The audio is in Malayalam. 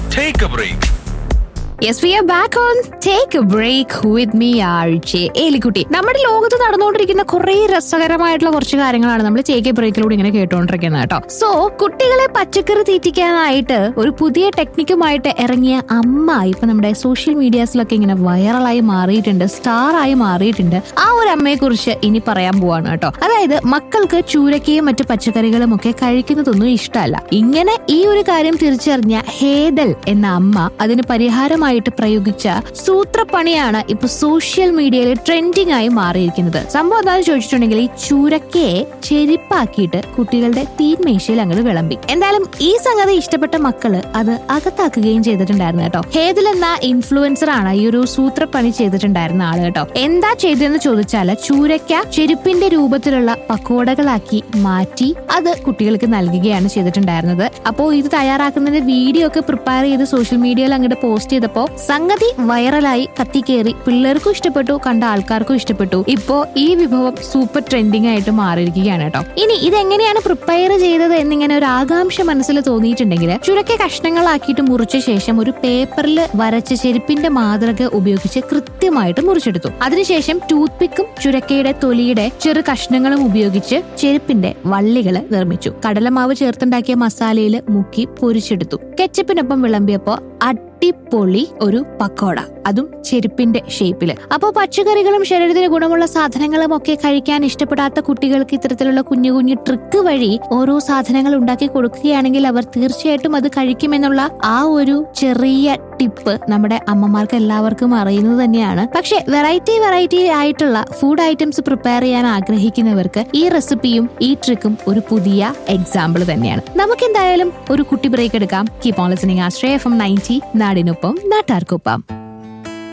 Take a break. Yes we are back on take a break with me ആഴ്ച ഏലിക്കുട്ടി നമ്മുടെ ലോകത്ത് നടന്നുകൊണ്ടിരിക്കുന്ന കുറെ രസകരമായിട്ടുള്ള കുറച്ച് കാര്യങ്ങളാണ് നമ്മൾ ടേക്ക് എ ബ്രേക്കിലൂടെ ഇങ്ങനെ കേട്ടുകൊണ്ടിരിക്കുന്നത് കേട്ടോ സോ കുട്ടികളെ പച്ചക്കറി തീറ്റിക്കാനായിട്ട് ഒരു പുതിയ ടെക്നിക്കുമായിട്ട് ഇറങ്ങിയ അമ്മ ഇപ്പൊ നമ്മുടെ സോഷ്യൽ മീഡിയാസിലൊക്കെ ഇങ്ങനെ വൈറലായി മാറിയിട്ടുണ്ട് സ്റ്റാർ ആയി മാറിയിട്ടുണ്ട് ആ ഒരു അമ്മയെ കുറിച്ച് ഇനി പറയാൻ പോവാണ് കേട്ടോ അതായത് മക്കൾക്ക് ചൂരക്കയും മറ്റു പച്ചക്കറികളും ഒക്കെ കഴിക്കുന്നതൊന്നും ഇഷ്ടമല്ല ഇങ്ങനെ ഈ ഒരു കാര്യം തിരിച്ചറിഞ്ഞ ഹേദൽ എന്ന അമ്മ അതിന് പരിഹാരമായിട്ട് പ്രയോഗിച്ച സൂത്രപ്പണിയാണ് ഇപ്പൊ സോഷ്യൽ മീഡിയയിൽ ട്രെൻഡിങ് ആയി മാറിയിരിക്കുന്നത് സംഭവം എന്താണെന്ന് ചോദിച്ചിട്ടുണ്ടെങ്കിൽ ഈ ചൂരക്കയെ ചെരിപ്പാക്കിയിട്ട് കുട്ടികളുടെ തീന്മേശയിൽ അങ്ങോട്ട് വിളമ്പി എന്തായാലും ഈ സംഗതി ഇഷ്ടപ്പെട്ട മക്കള് അത് അകത്താക്കുകയും ചെയ്തിട്ടുണ്ടായിരുന്നു കേട്ടോ ഹേദൽ എന്ന ഇൻഫ്ലുവൻസർ ആണ് ഈ ഒരു സൂത്രപ്പണി ചെയ്തിട്ടുണ്ടായിരുന്ന ആള് കേട്ടോ എന്താ ചെയ്തതെന്ന് ചോദിച്ചാല് ചൂരക്ക ചെരുപ്പിന്റെ രൂപത്തിലുള്ള പക്കോടകളാക്കി മാറ്റി അത് കുട്ടികൾക്ക് നൽകുകയാണ് ചെയ്തിട്ടുണ്ടായിരുന്നത് അപ്പോ ഇത് തയ്യാറാക്കുന്നതിന്റെ വീഡിയോ ഒക്കെ പ്രിപ്പയർ ചെയ്ത് സോഷ്യൽ മീഡിയയിൽ അങ്ങോട്ട് പോസ്റ്റ് ചെയ്തപ്പോ സംഗതി വൈറലായി കത്തിക്കേറി പിള്ളേർക്കും ഇഷ്ടപ്പെട്ടു കണ്ട ആൾക്കാർക്കും ഇഷ്ടപ്പെട്ടു ഇപ്പോ ഈ വിഭവം സൂപ്പർ ട്രെൻഡിങ് ആയിട്ട് മാറിയിരിക്കുകയാണ് കേട്ടോ ഇനി ഇതെങ്ങനെയാണ് പ്രിപ്പയർ ചെയ്തത് എന്നിങ്ങനെ ഒരു ആകാംക്ഷ മനസ്സിൽ തോന്നിയിട്ടുണ്ടെങ്കിൽ ചുരക്കെ കഷ്ണങ്ങളാക്കിയിട്ട് മുറിച്ച ശേഷം ഒരു പേപ്പറിൽ വരച്ച ചെരുപ്പിന്റെ മാതൃക ഉപയോഗിച്ച് കൃത്യമായിട്ട് മുറിച്ചെടുത്തു അതിനുശേഷം ടൂത്ത് പിക്കും ചുരക്കയുടെ തൊലിയുടെ ചെറു കഷ്ണങ്ങളും ഉപയോഗിച്ച് ചെരുപ്പിന്റെ വള്ളികൾ നിർമ്മിച്ചു കടലമാവ് ചേർത്തുണ്ടാക്കിയ മസാലയിൽ മുക്കി പൊരിച്ചെടുത്തു കെച്ചപ്പിനൊപ്പം വിളമ്പിയപ്പോ അടിപൊളി ഒരു പക്കോട അതും ചെരുപ്പിന്റെ ഷേപ്പില് അപ്പോ പച്ചക്കറികളും ശരീരത്തിന് ഗുണമുള്ള സാധനങ്ങളും ഒക്കെ കഴിക്കാൻ ഇഷ്ടപ്പെടാത്ത കുട്ടികൾക്ക് ഇത്തരത്തിലുള്ള കുഞ്ഞു കുഞ്ഞു ട്രിക്ക് വഴി ഓരോ സാധനങ്ങൾ ഉണ്ടാക്കി കൊടുക്കുകയാണെങ്കിൽ അവർ തീർച്ചയായിട്ടും അത് കഴിക്കുമെന്നുള്ള ആ ഒരു ചെറിയ ടിപ്പ് നമ്മുടെ അമ്മമാർക്ക് എല്ലാവർക്കും അറിയുന്നത് തന്നെയാണ് പക്ഷെ വെറൈറ്റി വെറൈറ്റി ആയിട്ടുള്ള ഫുഡ് ഐറ്റംസ് പ്രിപ്പയർ ചെയ്യാൻ ആഗ്രഹിക്കുന്നവർക്ക് ഈ റെസിപ്പിയും ഈ ട്രിക്കും ഒരു പുതിയ എക്സാമ്പിൾ തന്നെയാണ് നമുക്ക് എന്തായാലും ഒരു കുട്ടി ബ്രേക്ക് എടുക്കാം keep on listening Ashraya F M ninety നാടിനൊപ്പം നാട്ടാർക്കൊപ്പം